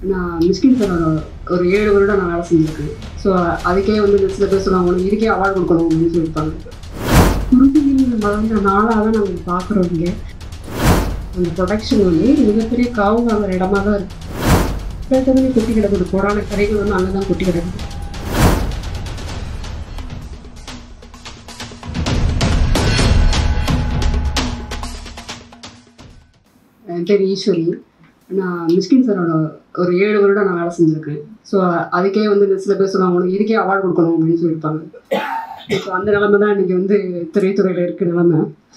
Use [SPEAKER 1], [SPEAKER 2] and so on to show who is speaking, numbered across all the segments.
[SPEAKER 1] நான் மிஸ்கின் சாரோட ஒரு ஏழு வருடம் நான் வேலை செஞ்சுருக்கேன் ஸோ அதுக்கே வந்து சில பேர் சொல்லுவாங்க உனக்கு இதுக்கே அவார்டு கொடுக்கணும் அப்படின்னு சொல்லியிருப்பாங்க குருதியில் வளர்ந்த நாளாக தான் நாங்கள் பார்க்குறோம் இங்கே அந்த ப்ரொடக்ஷன் வந்து மிகப்பெரிய காவு வாங்குற இடமா தான் இருக்குது பேட்டமே கொட்டி கிடக்குது புராண கதைகள் வந்து அங்கே தான் கொட்டி கிடக்குது என் பேர் ஈஸ்வரி நான் மிஸ்கின் சாரோட ஒரு ஏழு வருடம் நான் வேலை செஞ்சுருக்கேன் ஸோ அதுக்கே வந்து சில பேர் சொல்லுவாங்க உனக்கு இதுக்கே அவார்டு கொடுக்கணும் அப்படின்னு சொல்லியிருப்பாங்க ஸோ அந்த நிலமை தான் இன்றைக்கி வந்து திரைத்துறையில் இருக்க நிலமை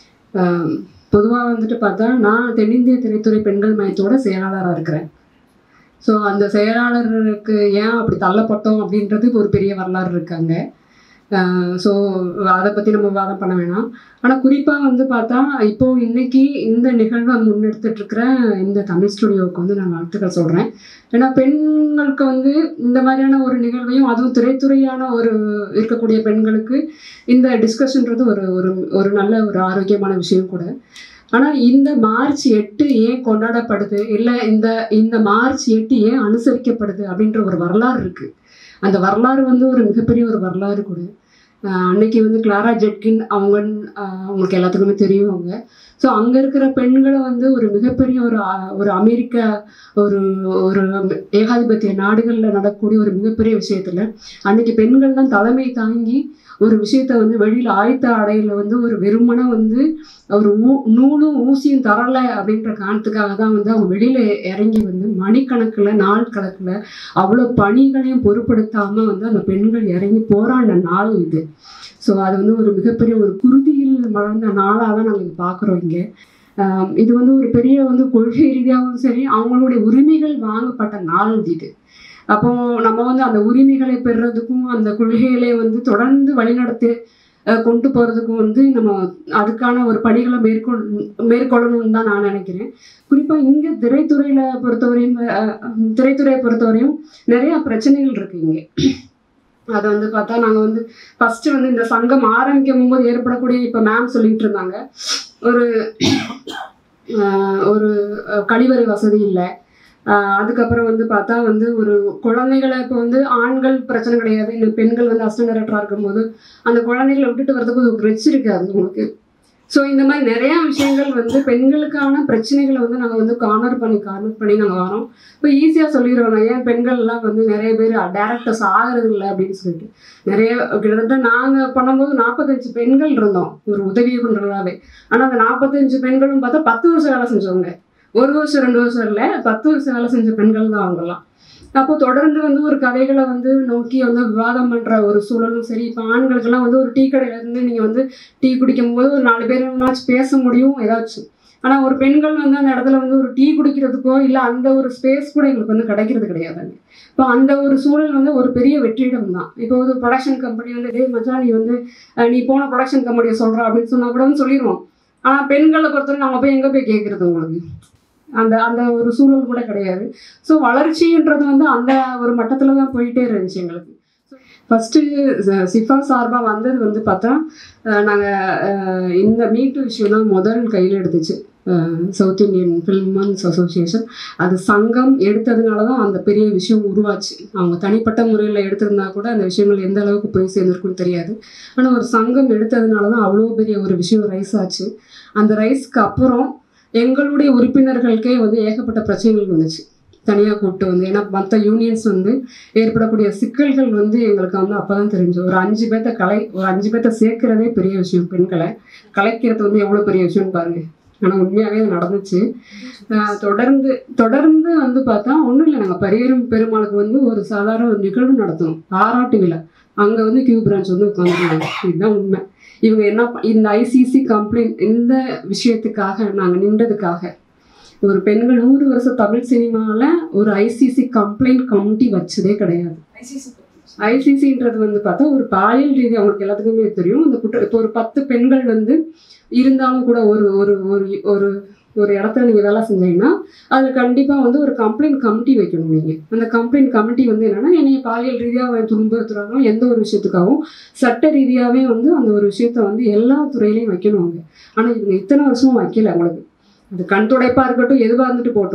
[SPEAKER 1] பொதுவாக வந்துட்டு பார்த்தா நான் தென்னிந்திய திரைத்துறை பெண்கள் மையத்தோட செயலாளராக இருக்கிறேன் ஸோ அந்த செயலாளருக்கு ஏன் அப்படி தள்ளப்பட்டோம் அப்படின்றதுக்கு ஒரு பெரிய வரலாறு இருக்காங்க ஸோ அதை பற்றி நம்ம வாதம் பண்ண வேணாம் ஆனால் குறிப்பாக வந்து பார்த்தா இப்போ இன்னைக்கு இந்த நிகழ்வை முன்னெடுத்துட்டு இருக்கிற இந்த தமிழ் ஸ்டுடியோவுக்கு வந்து நான் வாழ்த்துக்கள் சொல்கிறேன் ஏன்னா பெண்களுக்கு வந்து இந்த மாதிரியான ஒரு நிகழ்வையும் அதுவும் திரைத்துறையான ஒரு இருக்கக்கூடிய பெண்களுக்கு இந்த டிஸ்கஷன்றது ஒரு ஒரு ஒரு நல்ல ஒரு ஆரோக்கியமான விஷயம் கூட ஆனால் இந்த மார்ச் எட்டு ஏன் கொண்டாடப்படுது இல்லை இந்த இந்த மார்ச் எட்டு ஏன் அனுசரிக்கப்படுது அப்படின்ற ஒரு வரலாறு இருக்குது அந்த வரலாறு வந்து ஒரு மிகப்பெரிய ஒரு வரலாறு கூட அன்னைக்கு வந்து கிளாரா ஜெட்கின் அவங்க அவங்களுக்கு எல்லாத்துக்குமே தெரியும் அவங்க ஸோ அங்கே இருக்கிற பெண்களை வந்து ஒரு மிகப்பெரிய ஒரு ஒரு அமெரிக்க ஒரு ஒரு ஏகாதிபத்திய நாடுகளில் நடக்கக்கூடிய ஒரு மிகப்பெரிய விஷயத்தில் அன்னைக்கு பெண்கள் தான் தலைமை தாங்கி ஒரு விஷயத்த வந்து வெளியில் ஆயத்த அடையில வந்து ஒரு வெறுமனை வந்து ஒரு ஊ நூலும் ஊசியும் தரலை அப்படின்ற காரணத்துக்காக தான் வந்து அவங்க வெளியில் இறங்கி வந்து மணிக்கணக்கில் நாள் கணக்கில் அவ்வளோ பணிகளையும் பொருட்படுத்தாமல் வந்து அந்த பெண்கள் இறங்கி போராடின நாள் இது ஸோ அது வந்து ஒரு மிகப்பெரிய ஒரு குருதியில் வளர்ந்த நாளாக தான் நாங்கள் பார்க்குறோம் இங்கே இது வந்து ஒரு பெரிய வந்து கொள்கை ரீதியாகவும் சரி அவங்களுடைய உரிமைகள் வாங்கப்பட்ட நாள் இது அப்போ நம்ம வந்து அந்த உரிமைகளை பெறுறதுக்கும் அந்த கொள்கைகளை வந்து தொடர்ந்து வழிநடத்தி கொண்டு போகிறதுக்கும் வந்து நம்ம அதுக்கான ஒரு பணிகளை மேற்கொள் மேற்கொள்ளணும்னு தான் நான் நினைக்கிறேன் குறிப்பாக இங்கே திரைத்துறையில் பொறுத்தவரையும் திரைத்துறையை பொறுத்தவரையும் நிறையா பிரச்சனைகள் இருக்கு இங்கே அதை வந்து பார்த்தா நாங்கள் வந்து ஃபஸ்ட்டு வந்து இந்த சங்கம் ஆரம்பிக்கும் போது ஏற்படக்கூடிய இப்போ மேம் சொல்லிட்டு இருந்தாங்க ஒரு ஒரு கழிவறை வசதி இல்லை அதுக்கப்புறம் வந்து பார்த்தா வந்து ஒரு குழந்தைகளை இப்போ வந்து ஆண்கள் பிரச்சனை கிடையாது இந்த பெண்கள் வந்து அஸ்டன் டைரக்டராக இருக்கும்போது அந்த குழந்தைகளை விட்டுட்டு வரதுக்கு ஒரு ரெச் இருக்காது உங்களுக்கு ஸோ இந்த மாதிரி நிறையா விஷயங்கள் வந்து பெண்களுக்கான பிரச்சனைகளை வந்து நாங்கள் வந்து கார்னர் பண்ணி கார்னர் பண்ணி நாங்கள் வரோம் இப்போ ஈஸியாக சொல்லிடுவோம் ஏன் பெண்கள்லாம் வந்து நிறைய பேர் டேரக்டர்ஸ் ஆகிறது இல்லை அப்படின்னு சொல்லிட்டு நிறைய கிட்டத்தட்ட நாங்கள் பண்ணும்போது நாற்பத்தஞ்சு பெண்கள் இருந்தோம் ஒரு உதவி கொண்டவர்களாகவே ஆனால் அந்த நாற்பத்தஞ்சு பெண்களும் பார்த்தா பத்து வருஷம் வேலை செஞ்சவங்க ஒரு வருஷம் ரெண்டு வருஷம் இல்லை பத்து வருஷம் வேலை செஞ்ச பெண்கள் தான் அவங்கெல்லாம் அப்போ தொடர்ந்து வந்து ஒரு கதைகளை வந்து நோக்கி வந்து விவாதம் பண்ணுற ஒரு சூழலும் சரி இப்போ ஆண்களுக்கெல்லாம் வந்து ஒரு டீ கடையிலேருந்து நீங்கள் வந்து டீ குடிக்கும் போது ஒரு நாலு பேருனாச்சும் பேச முடியும் ஏதாச்சும் ஆனால் ஒரு பெண்கள் வந்து அந்த இடத்துல வந்து ஒரு டீ குடிக்கிறதுக்கோ இல்லை அந்த ஒரு ஸ்பேஸ் கூட எங்களுக்கு வந்து கிடைக்கிறது கிடையாதுங்க இப்போ அந்த ஒரு சூழல் வந்து ஒரு பெரிய வெற்றிடம் தான் இப்போ ஒரு ப்ரொடக்ஷன் கம்பெனி வந்து டே மச்சா நீ வந்து நீ போன ப்ரொடக்ஷன் கம்பெனியை சொல்கிற அப்படின்னு சொன்னால் கூட வந்து சொல்லிடுவோம் ஆனால் பெண்களை பொறுத்தவரை நம்ம போய் எங்கே போய் கேட்குறது உங்களுக்கு அந்த அந்த ஒரு சூழல் கூட கிடையாது ஸோ வளர்ச்சின்றது வந்து அந்த ஒரு மட்டத்தில் தான் போயிட்டே இருந்துச்சு எங்களுக்கு ஃபஸ்ட்டு சிஃபா சார்பாக வந்தது வந்து பார்த்தா நாங்கள் இந்த மீட்டு விஷயம் தான் முதல் கையில் எடுத்துச்சு சவுத் இந்தியன் ஃபில்மன்ஸ் அசோசியேஷன் அது சங்கம் எடுத்ததுனால தான் அந்த பெரிய விஷயம் உருவாச்சு அவங்க தனிப்பட்ட முறையில் எடுத்திருந்தா கூட அந்த விஷயங்கள் எந்த அளவுக்கு போய் சேர்ந்துருக்குன்னு தெரியாது ஆனால் ஒரு சங்கம் எடுத்ததுனால தான் அவ்வளோ பெரிய ஒரு விஷயம் ரைஸ் ஆச்சு அந்த ரைஸ்க்கு அப்புறம் எங்களுடைய உறுப்பினர்களுக்கே வந்து ஏகப்பட்ட பிரச்சனைகள் வந்துச்சு தனியாக கூப்பிட்டு வந்து ஏன்னா மற்ற யூனியன்ஸ் வந்து ஏற்படக்கூடிய சிக்கல்கள் வந்து எங்களுக்கு வந்து அப்போ தான் தெரிஞ்சு ஒரு அஞ்சு பேர்த்த கலை ஒரு அஞ்சு பேர்த்த சேர்க்கிறதே பெரிய விஷயம் பெண்களை கலைக்கிறது வந்து எவ்வளோ பெரிய விஷயம்னு பாருங்கள் ஆனால் உண்மையாகவே அது நடந்துச்சு தொடர்ந்து தொடர்ந்து வந்து பார்த்தா ஒன்றும் இல்லை நாங்கள் பரியரும் பெருமாளுக்கு வந்து ஒரு சாதாரண ஒரு நிகழ்வு நடத்தணும் பாராட்டு விழா அங்கே வந்து கியூ பிரான்ச் வந்து உட்காந்துருந்தாங்க இதுதான் உண்மை இவங்க என்ன இந்த ஐசிசி கம்ப்ளைண்ட் இந்த விஷயத்துக்காக நாங்கள் நின்றதுக்காக ஒரு பெண்கள் நூறு வருஷம் தமிழ் சினிமாவில் ஒரு ஐசிசி கம்ப்ளைண்ட் கமிட்டி வச்சதே கிடையாது ஐசிசின்றது வந்து பார்த்தா ஒரு பாலியல் ரீதி அவங்களுக்கு எல்லாத்துக்குமே தெரியும் இந்த குற்ற இப்போ ஒரு பத்து பெண்கள் வந்து இருந்தாலும் கூட ஒரு ஒரு ஒரு ஒரு ஒரு இடத்துல நீங்கள் வேலை செஞ்சீங்கன்னா அதில் கண்டிப்பாக வந்து ஒரு கம்ப்ளைண்ட் கமிட்டி வைக்கணும் நீங்கள் அந்த கம்ப்ளைண்ட் கமிட்டி வந்து என்னென்னா என்னைய பாலியல் ரீதியாக துன்புறுத்துறாங்களோ எந்த ஒரு விஷயத்துக்காகவும் சட்ட ரீதியாகவே வந்து அந்த ஒரு விஷயத்த வந்து எல்லா துறையிலையும் வைக்கணும் அவங்க ஆனால் இவங்க இத்தனை வருஷமும் வைக்கல அவங்களுக்கு அது கண் துடைப்பாக இருக்கட்டும் எதுவாக இருந்துட்டு போட்டோம்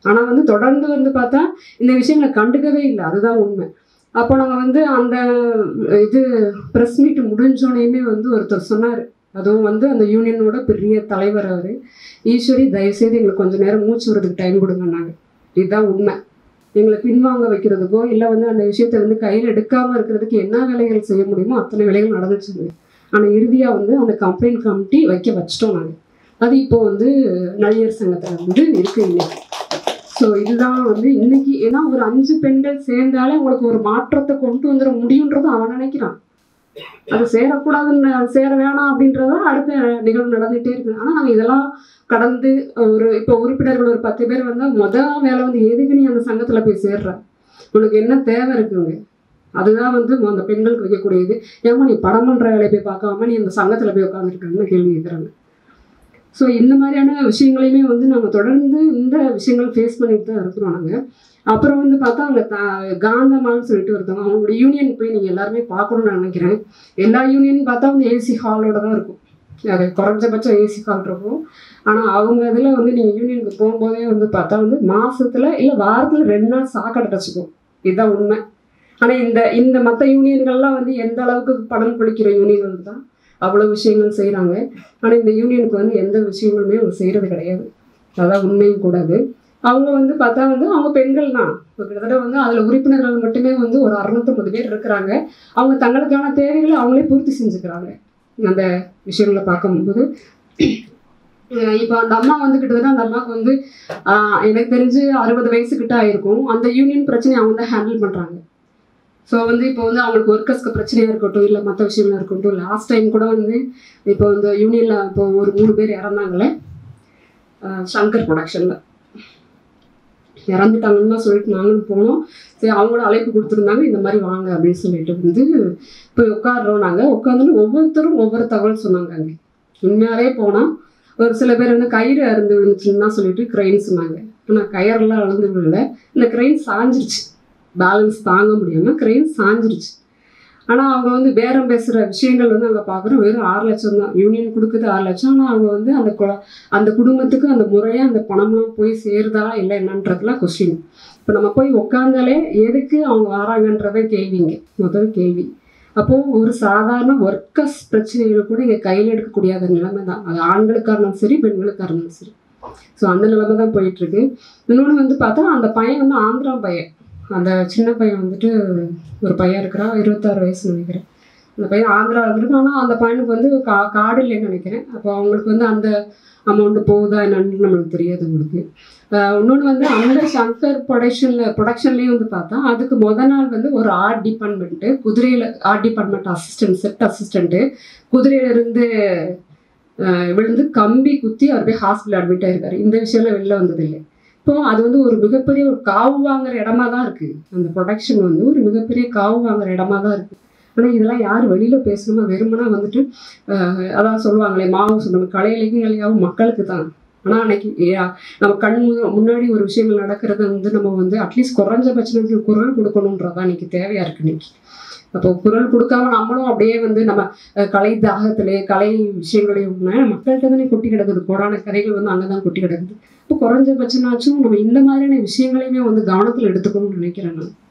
[SPEAKER 1] ஆனால் வந்து தொடர்ந்து வந்து பார்த்தா இந்த விஷயங்களை கண்டுக்கவே இல்லை அதுதான் உண்மை அப்போ நாங்கள் வந்து அந்த இது ப்ரெஸ் மீட் முடிஞ்சோடனேயுமே வந்து ஒருத்தர் சொன்னார் அதுவும் வந்து அந்த யூனியனோட பெரிய தலைவர் அவர் ஈஸ்வரி தயவுசெய்து எங்களுக்கு கொஞ்சம் நேரம் மூச்சு விடுறதுக்கு டைம் கொடுங்கன்னாங்க இதுதான் உண்மை எங்களை பின்வாங்க வைக்கிறதுக்கோ இல்லை வந்து அந்த விஷயத்தை வந்து கையில் எடுக்காமல் இருக்கிறதுக்கு என்ன வேலைகள் செய்ய முடியுமோ அத்தனை வேலைகள் நடந்துச்சுங்க ஆனால் இறுதியாக வந்து அந்த கம்ப்ளைண்ட் கமிட்டி வைக்க வச்சிட்டோம் நாங்கள் அது இப்போ வந்து நடிகர் சங்கத்தில் வந்து இருக்கு இன்னைக்கு ஸோ இதுதான் வந்து இன்னைக்கு ஏன்னா ஒரு அஞ்சு பெண்கள் சேர்ந்தாலே உங்களுக்கு ஒரு மாற்றத்தை கொண்டு வந்துட முடியுன்றது அவன் நினைக்கிறான் அது சேரக்கூடாதுன்னு அது சேர வேணாம் அப்படின்றத அடுத்த நிகழ்வு நடந்துகிட்டே இருக்குது ஆனால் நாங்கள் இதெல்லாம் கடந்து ஒரு இப்போ உறுப்பினர்கள் ஒரு பத்து பேர் வந்தால் மொதல் வேலை வந்து எதுக்கு நீ அந்த சங்கத்தில் போய் சேர்ற உனக்கு என்ன தேவை இருக்குங்க அதுதான் வந்து அந்த பெண்களுக்கு வைக்கக்கூடியது ஏமா நீ படம் பண்ணுற வேலையை போய் பார்க்காம நீ அந்த சங்கத்தில் போய் உட்காந்துருக்காங்கன்னு கேள்வி கேட்குறாங்க ஸோ இந்த மாதிரியான விஷயங்களையுமே வந்து நாங்கள் தொடர்ந்து இந்த விஷயங்கள் ஃபேஸ் பண்ணிட்டு தான் இருக்கிறோம் நாங்கள் அப்புறம் வந்து பார்த்தா அங்கே த காந்தமான்னு சொல்லிட்டு ஒருத்தவங்க அவங்களோட யூனியன் போய் நீங்கள் எல்லாருமே பார்க்கணும்னு நான் நினைக்கிறேன் எல்லா யூனியன் பார்த்தா வந்து ஏசி ஹாலோட தான் இருக்கும் அது குறைஞ்சபட்சம் ஏசி ஹால் இருக்கும் ஆனால் அவங்க இதில் வந்து நீங்கள் யூனியனுக்கு போகும்போதே வந்து பார்த்தா வந்து மாசத்துல இல்லை வாரத்தில் ரெண்டு நாள் சாக்கடை டச்சுக்கும் இதுதான் உண்மை ஆனால் இந்த இந்த மற்ற யூனியன்கள்லாம் வந்து எந்த அளவுக்கு படம் குளிக்கிற யூனியன்கள் தான் அவ்வளோ விஷயங்கள் செய்கிறாங்க ஆனால் இந்த யூனியனுக்கு வந்து எந்த விஷயங்களுமே அவங்க செய்கிறது கிடையாது அதான் உண்மையும் கூடாது அவங்க வந்து பார்த்தா வந்து அவங்க பெண்கள் தான் இப்போ கிட்டத்தட்ட வந்து அதில் உறுப்பினர்கள் மட்டுமே வந்து ஒரு அறுநூத்தொம்பது பேர் இருக்கிறாங்க அவங்க தங்களுக்கான தேவைகளை அவங்களே பூர்த்தி செஞ்சுக்கிறாங்க அந்த விஷயங்களை பார்க்கும்போது அஹ் இப்போ அந்த அம்மா வந்து கிட்டத்தட்ட அந்த அம்மாவுக்கு வந்து ஆஹ் எனக்கு தெரிஞ்சு அறுபது வயசு கிட்ட ஆயிருக்கும் அந்த யூனியன் பிரச்சனையை அவங்க தான் ஹேண்டில் பண்ணுறாங்க ஸோ வந்து இப்போ வந்து அவங்களுக்கு ஒர்க்கர்ஸ்க்கு பிரச்சனையாக இருக்கட்டும் இல்லை மற்ற விஷயங்களா இருக்கட்டும் லாஸ்ட் டைம் கூட வந்து இப்போ இந்த யூனியனில் இப்போ ஒரு மூணு பேர் இறந்தாங்களே ஆஹ் சங்கர் ப்ரொடக்ஷனில் இறந்துட்டாங்கன்னு தான் சொல்லிட்டு நாங்களும் போனோம் சரி அவங்களோட அழைப்பு கொடுத்துருந்தாங்க இந்த மாதிரி வாங்க அப்படின்னு சொல்லிட்டு வந்து போய் உட்காடுறோம் நாங்கள் உட்காந்துட்டு ஒவ்வொருத்தரும் ஒவ்வொரு தகவல் சொன்னாங்க அங்கே உண்மையாகவே போனால் ஒரு சில பேர் வந்து கயிறு அறுந்து விழுந்துச்சுன்னு தான் சொல்லிட்டு க்ரெயின் சொன்னாங்க ஆனால் கயிறெல்லாம் அழுந்து விழல இந்த க்ரெயின் சாஞ்சிருச்சு பேலன்ஸ் தாங்க முடியாமல் க்ரெயின் சாஞ்சிருச்சு ஆனால் அவங்க வந்து பேரம் பேசுகிற விஷயங்கள் வந்து அங்கே பார்க்குறோம் வெறும் ஆறு லட்சம் தான் யூனியன் கொடுக்குது ஆறு லட்சம் ஆனால் அவங்க வந்து அந்த குல அந்த குடும்பத்துக்கு அந்த முறையாக அந்த பணம்லாம் போய் சேருதா இல்லை என்னன்றதுலாம் கொஸ்டின் இப்போ நம்ம போய் உட்காந்தாலே எதுக்கு அவங்க வராங்கன்றதே கேள்விங்க முதல் கேள்வி அப்போது ஒரு சாதாரண ஒர்க்கர்ஸ் பிரச்சனைகள் கூட இங்கே கையில் எடுக்கக்கூடிய நிலைமை தான் அது ஆண்களுக்காக இருந்தாலும் சரி பெண்களுக்காக இருந்தாலும் சரி ஸோ அந்த நிலைமை தான் போயிட்டுருக்கு இன்னொன்று வந்து பார்த்தா அந்த பையன் வந்து ஆந்திரா பையன் அந்த சின்ன பையன் வந்துட்டு ஒரு பையன் இருக்கிறான் இருபத்தாறு வயசு நினைக்கிறேன் அந்த பையன் ஆந்திராவில் இருந்திருக்கு ஆனால் அந்த பையனுக்கு வந்து கா காடு இல்லைன்னு நினைக்கிறேன் அப்போ அவங்களுக்கு வந்து அந்த அமௌண்ட் போகுதா என்னன்னு நம்மளுக்கு தெரியாது உங்களுக்கு இன்னொன்று வந்து அந்த சங்கர் ப்ரொடக்ஷனில் ப்ரொடக்ஷன்லேயும் வந்து பார்த்தா அதுக்கு முத நாள் வந்து ஒரு ஆர்ட் டிபார்ட்மெண்ட்டு குதிரையில் art department assistant set assistant குதிரையிலேருந்து விழுந்து கம்பி குத்தி அவர் போய் ஹாஸ்பிட்டல் அட்மிட் ஆயிருக்காரு இந்த விஷயம்லாம் வெளில வந்ததில்லை இப்போ அது வந்து ஒரு மிகப்பெரிய ஒரு காவு வாங்குற இடமா தான் இருக்கு அந்த ப்ரொடக்ஷன் வந்து ஒரு மிகப்பெரிய காவு வாங்குற இடமா தான் இருக்கு ஆனால் இதெல்லாம் யார் வெளியில பேசணுமா வெறுமனா வந்துட்டு அஹ், அதான் சொல்லுவாங்களே மாவு சொல்லுவாங்க கலை இலக்கியங்களையாவும் மக்களுக்கு தான் ஆனால் அன்னைக்கு ஏ- நம்ம கண் மு- முன்னாடி ஒரு விஷயங்கள் நடக்கிறத வந்து நம்ம வந்து அட்லீஸ்ட் குறைஞ்சபட்சம் குரல் கொடுக்கணுன்றதான் இன்னைக்கு தேவையா இருக்கு இன்னைக்கு அப்போ குரல் கொடுக்காம நம்மளும் அப்படியே வந்து நம்ம அஹ், கலை தாகத்திலே கலை விஷயங்களையும் மக்கள்கிட்ட தானே கொட்டி கிடக்குது கோடான கதைகள் வந்து அங்கே தான் கொட்டி கிடக்குது இப்போ குறைஞ்சபட்சமாச்சும் நம்ம இந்த மாதிரியான விஷயங்களையுமே வந்து கவனத்தில் எடுத்துக்கணும்னு நினைக்கிறேன் நான்